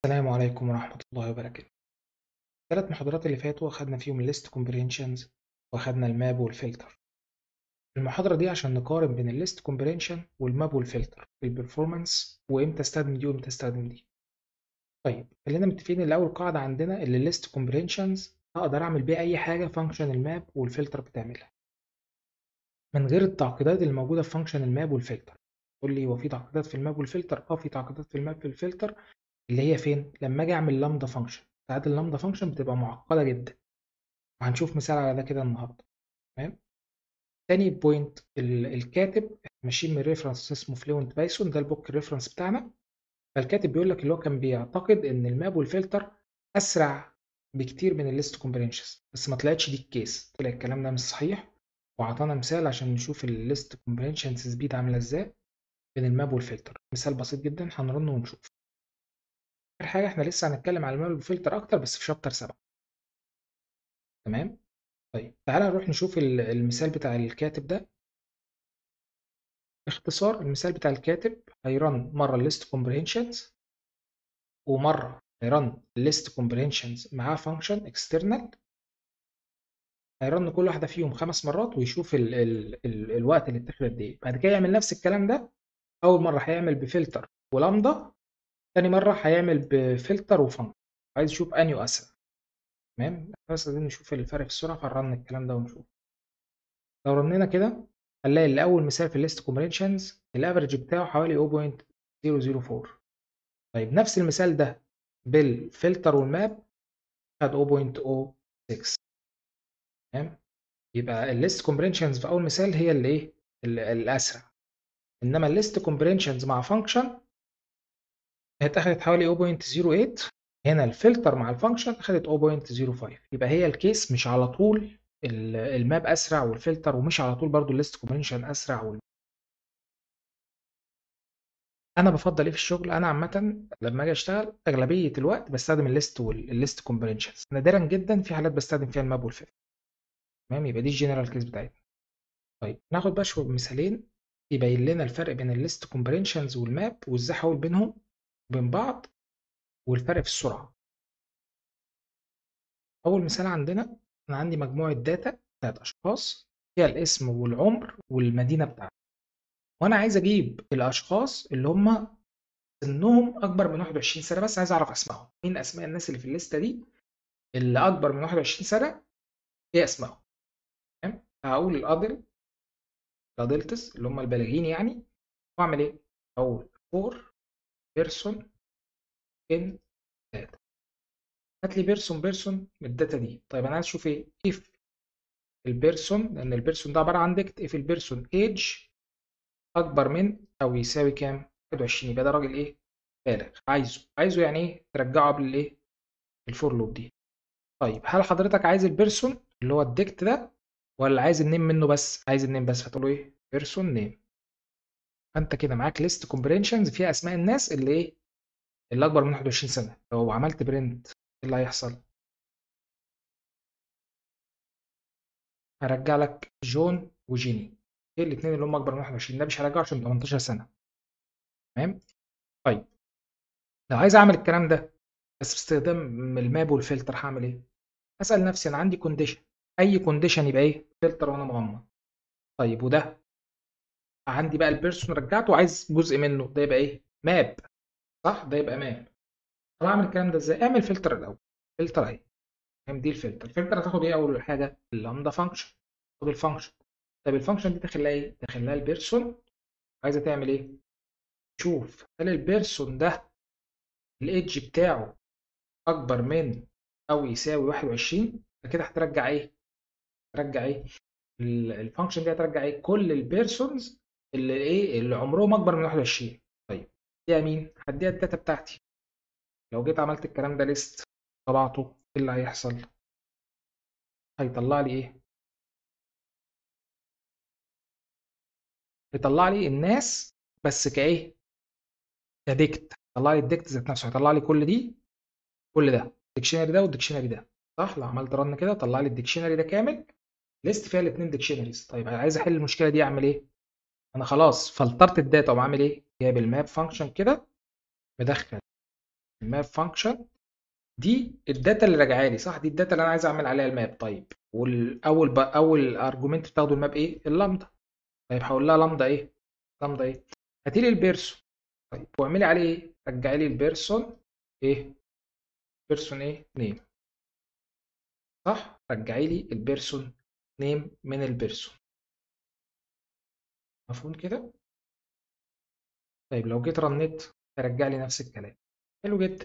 السلام عليكم ورحمة الله وبركاته الثلاث محاضرات اللي فاتوا أخدنا فيهم الليست كومبرينشنز وأخدنا الماب والفلتر المحاضرة دي عشان نقارن بين الليست كومبرينشن والماب والفلتر في البرفورمانس وإمتى استخدم دي وإمتى استخدم دي طيب خلينا متفقين إن أول قاعدة عندنا اللي الليست كومبرينشنز أقدر أعمل بيها أي حاجة فانكشن الماب والفلتر بتعملها من غير التعقيدات اللي موجودة في فانكشن الماب والفلتر تقول لي هو في تعقيدات في الماب والفلتر اه في تعقيدات في الماب والفلتر اللي هي فين لما اجي اعمل لامدا فانكشن ساعات اللامدا فانكشن بتبقى معقده جدا وهنشوف مثال على ده كده النهارده تمام تاني بوينت الكاتب ماشيين من ريفرنس اسمه فلوينت بايثون ده البوك ريفرنس بتاعنا فالكاتب بيقول لك اللي هو كان بيعتقد ان الماب والفلتر اسرع بكتير من الليست كومبرينشنز بس ما طلعتش دي الكيس طلع الكلام ده مش صحيح وعطانا مثال عشان نشوف الليست كومبرينشن سبيد عامله ازاي بين الماب والفلتر مثال بسيط جدا هنرنه ونشوف آخر حاجة إحنا لسه هنتكلم على الماب والفلتر أكتر بس في شابتر 7 تمام طيب تعالى نروح نشوف المثال بتاع الكاتب ده باختصار المثال بتاع الكاتب هيرن مرة list comprehensions ومرة هيرن list comprehensions معاه function external هيرن كل واحدة فيهم خمس مرات ويشوف ال ال ال الوقت اللي اتاخد قد ايه بعد كده يعمل نفس الكلام ده أول مرة هيعمل بفلتر ولامدا تاني مرة هيعمل بفلتر وفانكشن عايز يشوف انهي اسرع تمام بس عايزين نشوف الفرق في السرعة فنرن الكلام ده ونشوف لو رنينا كده هنلاقي اللي أول مثال في الليست كومبرينشنز الافرج بتاعه حوالي 0.004 طيب نفس المثال ده بالفلتر والماب خد 0.06 تمام يبقى الليست كومبرينشنز في أول مثال هي اللي إيه الأسرع إنما الليست كومبرينشنز مع فانكشن اتاخدت حوالي 0.08 هنا الفلتر مع الفانكشن اخدت 0.05 يبقى هي الكيس مش على طول الماب اسرع والفلتر ومش على طول برضو الليست كومبرينشن اسرع وال... انا بفضل ايه في الشغل انا عامه لما اجي اشتغل اغلبيه الوقت بستخدم الليست والليست كومبرينشنز نادرا جدا في حالات بستخدم فيها الماب والفلتر تمام يبقى دي الجنرال كيس بتاعتنا طيب ناخد بقى شويه مثالين يبين لنا الفرق بين الليست كومبرينشنز والماب وازاي احول بينهم وبين بعض والفرق في السرعة أول مثال عندنا أنا عندي مجموعة داتا بتاعت أشخاص فيها الاسم والعمر والمدينة بتاعتهم وأنا عايز أجيب الأشخاص اللي هم سنهم أكبر من 21 سنة بس عايز أعرف أسمائهم مين أسماء الناس اللي في الليستة دي اللي أكبر من 21 سنة إيه أسمائهم تمام هقول الأدل الأدلتس اللي هم البالغين يعني وأعمل إيه؟ أقول فور بيرسون ان داتا هات لي بيرسون بيرسون من الداتا دي طيب انا عايز اشوف ايه اف البيرسون لان البيرسون ده عباره عن ديكت اف البيرسون ايج اكبر من او يساوي كام 21 يبقى ده راجل ايه بالغ عايزه عايزه يعني ايه ترجعه قبل الايه الفور لوب دي طيب هل حضرتك عايز البيرسون اللي هو الديكت ده ولا عايز النيم منه بس عايز النيم بس فتقول له ايه بيرسون نيم فانت كده معاك ليست كومبرينشنز فيها اسماء الناس اللي ايه اللي اكبر من 21 سنه لو عملت برنت ايه اللي هيحصل هرجع لك جون وجيني ايه الاثنين اللي هم اكبر من 21 ده مش هرجعه عشان 18 سنه تمام طيب لو عايز اعمل الكلام ده بس باستخدام الماب والفلتر هعمل ايه اسال نفسي انا عندي كونديشن اي كونديشن يبقى ايه فلتر وانا مغمض طيب وده عندي بقى البيرسون رجعته وعايز جزء منه ده يبقى ايه ماب صح ده يبقى ماب طب اعمل الكلام ده ازاي اعمل فلتر الاول فلتر اهي دي الفلتر الفلتر هتاخد ايه اول حاجه اللامدا فانكشن خد الفانكشن طب الفانكشن دي داخل لها ايه داخل لها البيرسون عايزه تعمل ايه شوف هل البيرسون ده الايدج بتاعه اكبر من او يساوي 21 فكده هترجع ايه ترجع ايه الفانكشن دي هترجع ايه كل البيرسونز اللي ايه اللي عمرهم اكبر من 21 طيب دي مين هديها الداتا بتاعتي لو جيت عملت الكلام ده ليست طبعته ايه اللي هيحصل هيطلع لي ايه هيطلع لي الناس بس كايه كديكت هيطلع لي الديكت ذات نفسه هيطلع لي كل دي كل ده الديكشنري ده والديكشنري ده صح لو عملت رن كده طلع لي الديكشنري ده كامل ليست فيها الاثنين ديكشنريز طيب عايز احل المشكله دي اعمل ايه انا خلاص فلترت الداتا وبعمل ايه جايب الماب فانكشن كده مدخل الماب فانكشن دي الداتا اللي راجعه لي صح دي الداتا اللي انا عايز اعمل عليها الماب طيب والاول ب... اول ارجومنت بتاخده الماب ايه اللامدا طيب هقول لها لامدا ايه لامدا ايه هاتي لي البيرسون طيب واعملي عليه ايه رجعي لي البيرسون ايه بيرسون ايه نيم صح رجعي لي البيرسون نيم من البيرسون مفهوم كده طيب لو جيت رنيت هرجع لي نفس الكلام حلو جدا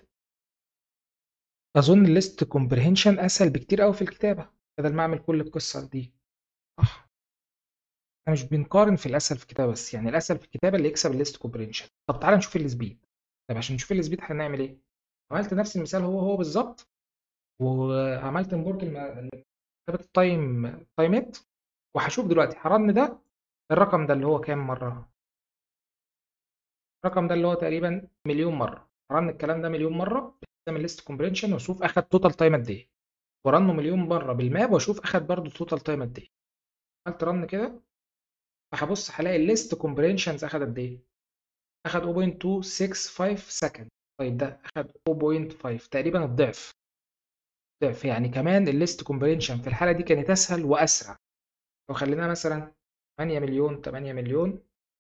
اظن الليست كومبريهنشن اسهل بكتير قوي في الكتابه بدل ما اعمل كل القصه دي صح احنا مش بنقارن في الاسهل في الكتابه بس يعني الاسهل في الكتابه اللي يكسب الليست كومبريهنشن طب تعالى نشوف السبيد طب عشان نشوف السبيد هنعمل ايه عملت نفس المثال هو هو بالظبط وعملت امبورت كتابه التايم تايمت وهشوف دلوقتي هرن ده الرقم ده اللي هو كام مره الرقم ده اللي هو تقريبا مليون مره رن الكلام ده مليون مره باستخدام الليست كومبرينشن واشوف اخد توتال تايم قد ايه ورنه مليون مره بالماب واشوف اخد برضو توتال تايم قد ايه عملت رن كده فهبص هلاقي الليست كومبرينشنز اخد قد ايه اخد 0.265 سكند طيب ده اخد 0.5 تقريبا الضعف ضعف يعني كمان الليست كومبرينشن في الحاله دي كانت اسهل واسرع لو خليناها مثلا 8 مليون 8 مليون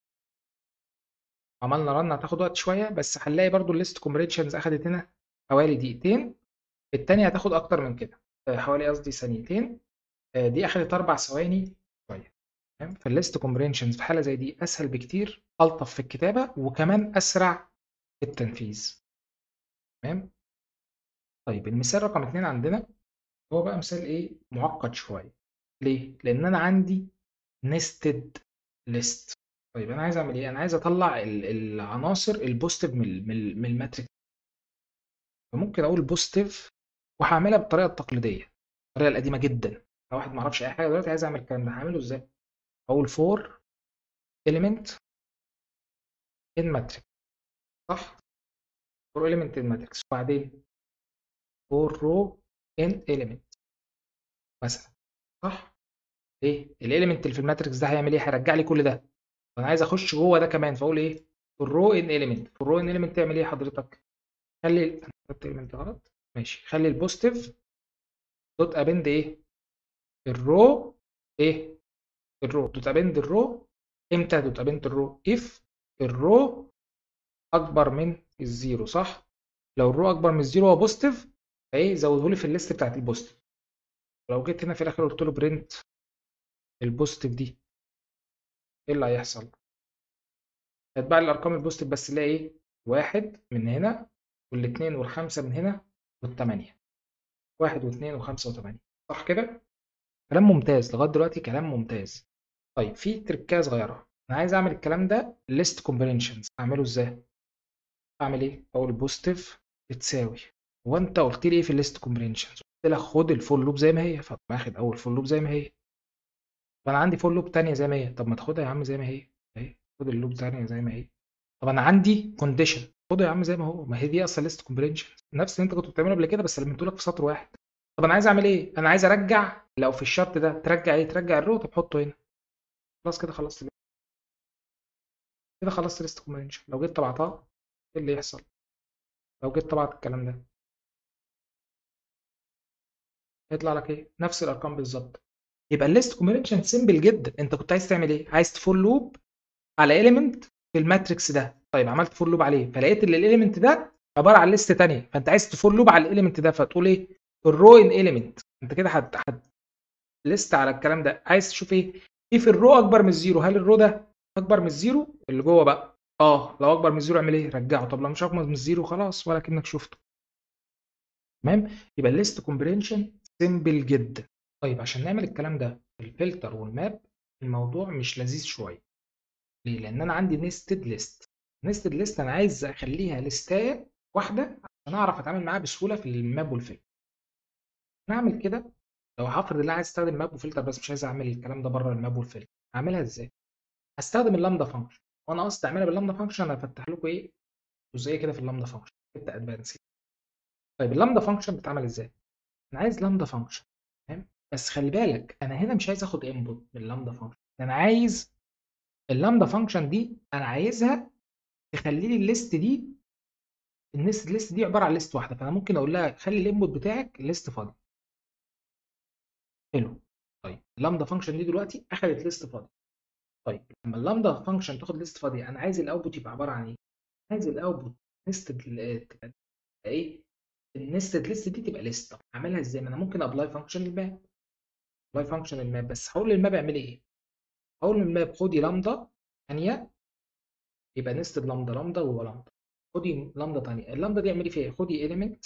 عملنا رن هتاخد وقت شويه بس هنلاقي برضو الليست كومبريشنز اخدت هنا حوالي دقيقتين التانية هتاخد اكتر من كده حوالي قصدي ثانيتين دي اخدت اربع ثواني شويه تمام فالليست كومبريشنز في حاله زي دي اسهل بكتير الطف في الكتابه وكمان اسرع في التنفيذ تمام طيب المثال رقم اتنين عندنا هو بقى مثال ايه معقد شويه ليه لان انا عندي نستد ليست طيب انا عايز اعمل ايه انا عايز اطلع العناصر البوزيتيف من من الماتريكس فممكن اقول بوزيتيف وهعملها بالطريقه التقليديه الطريقه القديمه جدا لو واحد ما يعرفش اي حاجه دلوقتي عايز اعمل الكلام ده هعمله ازاي اقول فور element in matrix صح فور element in matrix وبعدين فور row in element مثلا صح ايه الاليمنت اللي في الماتريكس ده هيعمل ايه هيرجع لي كل ده فانا عايز اخش جوه ده كمان فاقول ايه في الرو ان اليمنت في الرو ان اليمنت تعمل ايه حضرتك خلي انا كتبت اليمنت غلط ماشي خلي البوزيتيف دوت ابند ايه الرو ايه الرو دوت ابند الرو امتى دوت ابند الرو اف الرو اكبر من الزيرو صح لو الرو اكبر من الزيرو هو بوزيتيف فايه زوده لي في الليست بتاعت البوزيتيف لو جيت هنا في الاخر قلت له برنت البوزيتيف دي ايه اللي هيحصل هتباع لي الارقام البوزيتيف بس الاقي ايه واحد من هنا والاثنين والخمسه من هنا والثمانيه واحد واثنين وخمسه وثمانيه صح كده كلام ممتاز لغايه دلوقتي كلام ممتاز طيب في تركايه صغيره انا عايز اعمل الكلام ده ليست كومبرينشنز اعمله ازاي اعمل ايه اقول بوزيتيف بتساوي هو انت قلت لي ايه في الليست كومبرينشنز قلت لك خد الفول لوب زي ما هي فاخد اول فول لوب زي ما هي فانا عندي فول لوب تانية زي ما هي طب ما تاخدها يا عم زي ما هي اهي خد اللوب تانية زي ما هي طب انا عندي كونديشن خده يا عم زي ما هو ما هي دي اصلا ليست كومبرينشن نفس اللي انت كنت بتعمله قبل كده بس لميته لك في سطر واحد طب انا عايز اعمل ايه انا عايز ارجع لو في الشرط ده ترجع ايه ترجع الرو طب حطه هنا خلاص كده خلصت كده خلصت ليست كومبرينشن لو جيت طبعتها ايه اللي يحصل لو جيت طبعت الكلام ده هيطلع لك ايه نفس الارقام بالظبط يبقى الليست كومبرينشن سيمبل جدا انت كنت عايز تعمل ايه عايز تفول لوب على اليمنت في الماتريكس ده طيب عملت فول لوب عليه فلقيت ان الاليمنت ده عباره عن ليست ثانيه فانت عايز تفول لوب على الاليمنت ده فتقول ايه الرو ان اليمنت انت كده هت هت ليست على الكلام ده عايز تشوف ايه ايه في الرو اكبر من الزيرو هل الرو ده اكبر من الزيرو اللي جوه بقى اه لو اكبر من الزيرو اعمل ايه رجعه طب لو مش اكبر من الزيرو خلاص ولا كانك شفته تمام يبقى الليست كومبرينشن سيمبل جدا طيب عشان نعمل الكلام ده في الفلتر والماب الموضوع مش لذيذ شويه ليه لان انا عندي نستد ليست نستد ليست انا عايز اخليها لستايه واحده عشان اعرف اتعامل معاها بسهوله في الماب والفلتر نعمل كده لو هفرض ان انا عايز استخدم ماب وفلتر بس مش عايز اعمل الكلام ده بره الماب والفلتر اعملها ازاي هستخدم اللامدا فانكشن وانا قصدي اعملها باللامدا فانكشن انا هفتح لكم ايه جزئيه كده في اللامدا فانكشن حته ادفانس طيب اللامدا فانكشن بتتعمل ازاي انا عايز لامدا فانكشن تمام بس خلي بالك انا هنا مش عايز اخد انبوت من اللامدا فانكشن انا عايز اللامدا فانكشن دي انا عايزها تخلي لي الليست دي النست ليست دي عباره عن ليست واحده فانا ممكن اقول لها خلي الانبوت بتاعك ليست فاضي حلو طيب اللامدا فانكشن دي دلوقتي اخذت ليست فاضي طيب لما اللامدا فانكشن تاخد ليست فاضيه انا عايز الاوتبوت يبقى عباره عن ايه عايز الاوتبوت نستد تبقى ايه النستد ليست دي تبقى ليست طب اعملها ازاي ما انا ممكن ابلاي فانكشن الماب ابلاي فانكشن الماب بس هقول للماب اعملي ايه هقول للماب خدي لامدا ثانيه يبقى نستد لامدا لامدا وهو لامدا خدي لامدا ثانيه اللامدا دي اعملي فيها ايه خدي اليمنت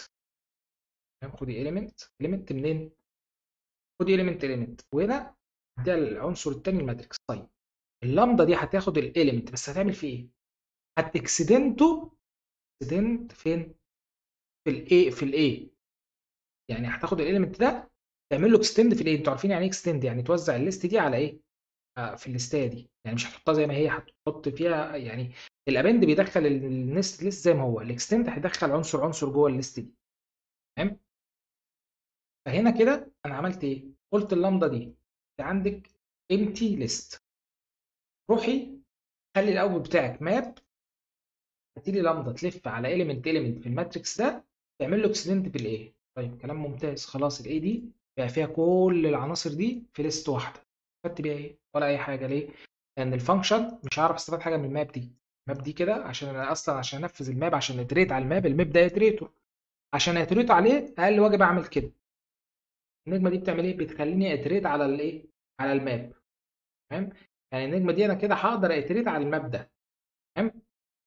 خدي اليمنت اليمنت منين خدي اليمنت اليمنت وهنا ده العنصر الثاني الماتريكس طيب اللامدا دي هتاخد الاليمنت بس هتعمل فيه ايه هتكسدنته اكسدنت فين في الاي في الاي يعني هتاخد الاليمنت ده تعمل له اكستند في الاي انتوا عارفين يعني ايه اكستند يعني توزع الليست دي على ايه آه في الليستيه دي يعني مش هتحطها زي ما هي هتحط فيها يعني الابند بيدخل النست ليست زي ما هو الاكستند هيدخل عنصر عنصر جوه الليست دي تمام فهنا كده انا عملت ايه قلت اللامدا دي انت عندك empty list روحي خلي الاوتبوت بتاعك ماب هاتي لي لامدا تلف على element element في الماتريكس ده تعمل له اكسيدنت في الايه طيب كلام ممتاز خلاص الاي دي بقى فيها كل العناصر دي في ليست واحده استفدت بيها ايه ولا اي حاجه ليه لان الفانكشن مش هعرف استفاد حاجه من الماب دي الماب دي كده عشان انا اصلا عشان انفذ الماب عشان اتريت على الماب الماب ده اتريتور عشان اتريت عليه اقل واجب اعمل كده النجمه دي بتعمل ايه بتخليني اتريت على الايه على الماب تمام يعني النجمه دي انا كده هقدر اتريت على الماب ده تمام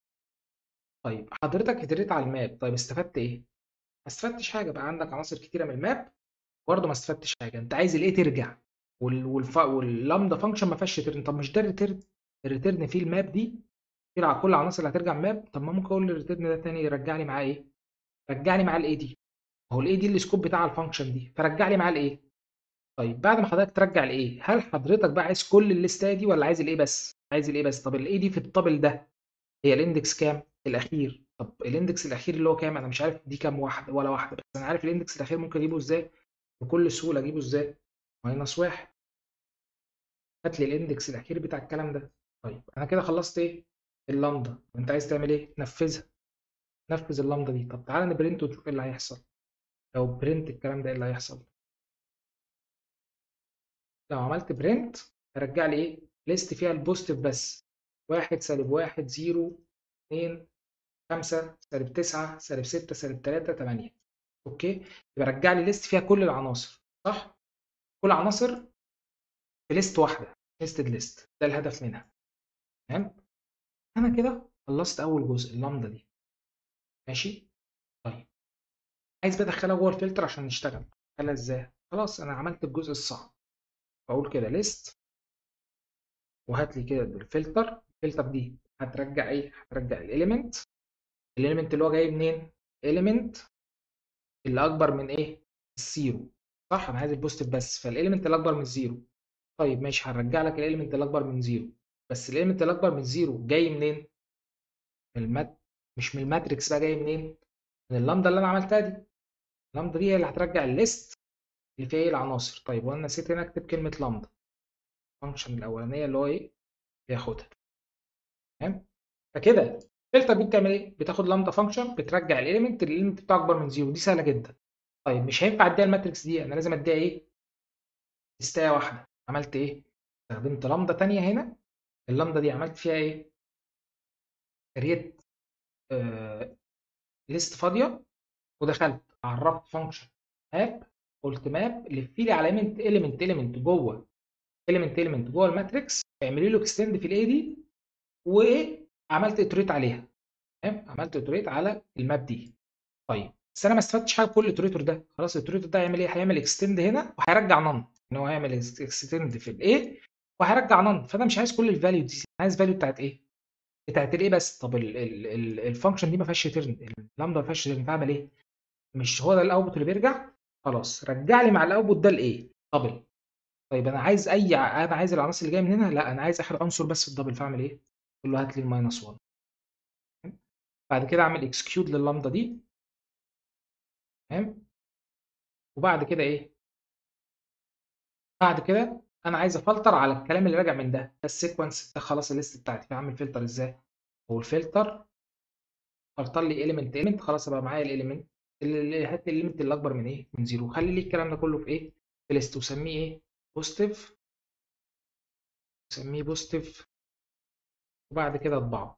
طيب حضرتك اتريت على الماب طيب استفدت ايه ما استفدتش حاجه بقى عندك عناصر كتيره من الماب برضه ما استفدتش حاجه انت عايز الايه ترجع وال والف... واللامدا فانكشن ما فيهاش ريتيرن طب مش ده الريتيرن الريتيرن فيه الماب دي على كل العناصر اللي هترجع ماب طب ما ممكن اقول الريتيرن ده تاني يرجع لي معاه ايه رجع لي معاه الاي دي هو الاي دي السكوب بتاع الفانكشن دي فرجع لي معاه الايه طيب بعد ما حضرتك ترجع الايه هل حضرتك بقى عايز كل الليسته دي ولا عايز الايه بس عايز الايه بس طب الايه دي في الطابل ده هي الاندكس كام الاخير طب الاندكس الاخير اللي هو كام انا مش عارف دي كام واحده ولا واحده بس انا عارف الاندكس الاخير ممكن اجيبه ازاي بكل سهوله اجيبه ازاي ماينس واحد هات لي الاندكس الاخير بتاع الكلام ده طيب انا كده خلصت ايه اللامدا انت عايز تعمل ايه نفذها نفذ اللامدا دي طب تعالى نبرنت ونشوف ايه اللي هيحصل لو برنت الكلام ده ايه اللي هيحصل لو عملت برنت هرجع لي ايه ليست فيها البوزيتيف بس واحد سالب واحد زيرو اتنين خمسة سالب تسعة سالب ستة سالب تلاتة تمانية اوكي يبقى رجع لي ليست فيها كل العناصر صح كل عناصر في ليست واحدة نستد ليست ده الهدف منها تمام انا كده خلصت اول جزء اللامدا دي ماشي طيب عايز بقى ادخلها جوه الفلتر عشان نشتغل ادخلها ازاي خلاص انا عملت الجزء الصعب بقول كده ليست وهات لي كده الفلتر الفلتر دي هترجع ايه هترجع الاليمنت الاليمنت اللي هو جاي منين اليمنت اللي اكبر من ايه الزيرو صح انا عايز البوزيتيف بس فالاليمنت اللي اكبر من الزيرو طيب ماشي هنرجع لك الاليمنت اللي اكبر من زيرو بس الاليمنت اللي اكبر من زيرو جاي منين من المات مش من الماتريكس بقى جاي منين من اللامدا اللي انا عملتها دي اللامدا دي هي اللي هترجع الليست اللي فيها ايه العناصر طيب وانا نسيت هنا اكتب كلمه لامدا الفانكشن الاولانيه اللي هو ايه بياخدها تمام فكده الفلتر دي بتعمل ايه بتاخد لامدا فانكشن بترجع الاليمنت الاليمنت بتاعه اكبر من زيرو دي سهله جدا طيب مش هينفع اديها الماتريكس دي انا لازم اديها ايه لستايه واحده عملت ايه استخدمت لامدا تانية هنا اللامدا دي عملت فيها ايه كريت آه ليست فاضيه ودخلت عرفت فانكشن ماب قلت ماب لفي لي على ايمنت اليمنت اليمنت جوه اليمنت اليمنت جوه الماتريكس اعملي له اكستند في الاي دي وعملت اتريت عليها تمام عملت اتريت على الماب دي طيب بس انا ما استفدتش حاجه بكل الاتريتور ده خلاص الاتريتور ده هيعمل ايه هيعمل اكستند هنا وهيرجع نون ان هو هيعمل اكستند في الاي وهيرجع نون فانا مش عايز كل الفاليو دي انا عايز فاليو بتاعت ايه بتاعت الايه بس طب الفانكشن دي ما فيهاش ريتيرن اللامدا ما فيهاش ريتيرن فاعمل ايه مش هو ده الاوتبوت اللي بيرجع خلاص رجع لي مع الاوتبوت ده الايه دبل طيب انا عايز اي انا عايز العناصر اللي جايه من هنا لا انا عايز اخر عنصر بس في الدبل فاعمل ايه اقول له هات لي الماينس 1 بعد كده اعمل اكسكيوت لللامدا دي تمام وبعد كده ايه بعد كده انا عايز افلتر على الكلام اللي راجع من ده ده السيكونس ده خلاص الليست بتاعتي فاعمل فلتر ازاي هو الفلتر اختار لي element element خلاص بقى معايا الاليمنت اللي هات لي الاليمنت اللي اكبر من ايه من زيرو خلي لي الكلام ده كله في ايه في ليست وسميه ايه بوزيتيف سميه بوزيتيف وبعد كده اطبعه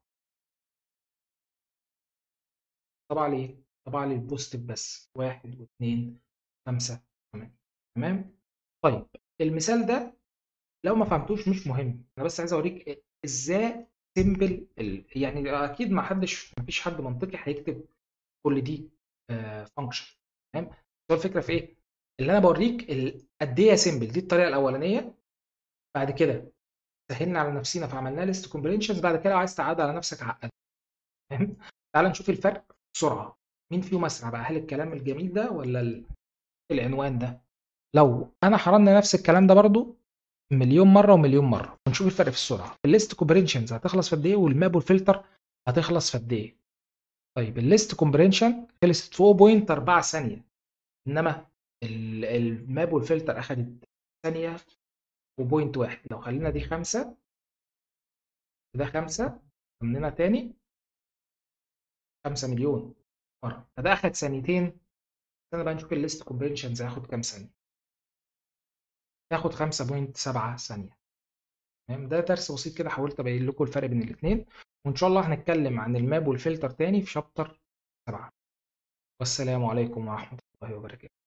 طبع لي ايه طبع لي البوزيتيف بس واحد واثنين خمسة تمام تمام طيب المثال ده لو ما فهمتوش مش مهم انا بس عايز اوريك ازاي سيمبل يعني اكيد ما حدش ما فيش حد منطقي هيكتب كل دي فانكشن تمام هو الفكره في ايه اللي انا بوريك قد ايه سيمبل دي الطريقه الاولانيه بعد كده سهلنا على نفسينا فعملنا ليست كومبرينشنز بعد كده لو عايز تعقد على نفسك عقد فاهم تعال نشوف الفرق بسرعه مين فيهم اسرع بقى هل الكلام الجميل ده ولا العنوان ده لو انا حرمنا نفس الكلام ده برضو مليون مره ومليون مره ونشوف الفرق في السرعه الليست كومبرينشنز هتخلص في قد ايه والماب والفلتر هتخلص في قد ايه طيب الليست كومبرينشن خلصت في 0.4 ثانيه انما الماب والفلتر اخذت ثانيه وبوينت واحد لو خلينا دي خمسة ده خمسة عندنا تاني خمسة مليون مرة فده أخد ثانيتين استنى بقى نشوف الليست كومبرينشنز هياخد كام ثانية ياخد خمسة بوينت سبعة ثانية تمام ده درس بسيط كده حاولت أبين لكم الفرق بين الاتنين وإن شاء الله هنتكلم عن الماب والفلتر تاني في شابتر سبعة والسلام عليكم ورحمة الله وبركاته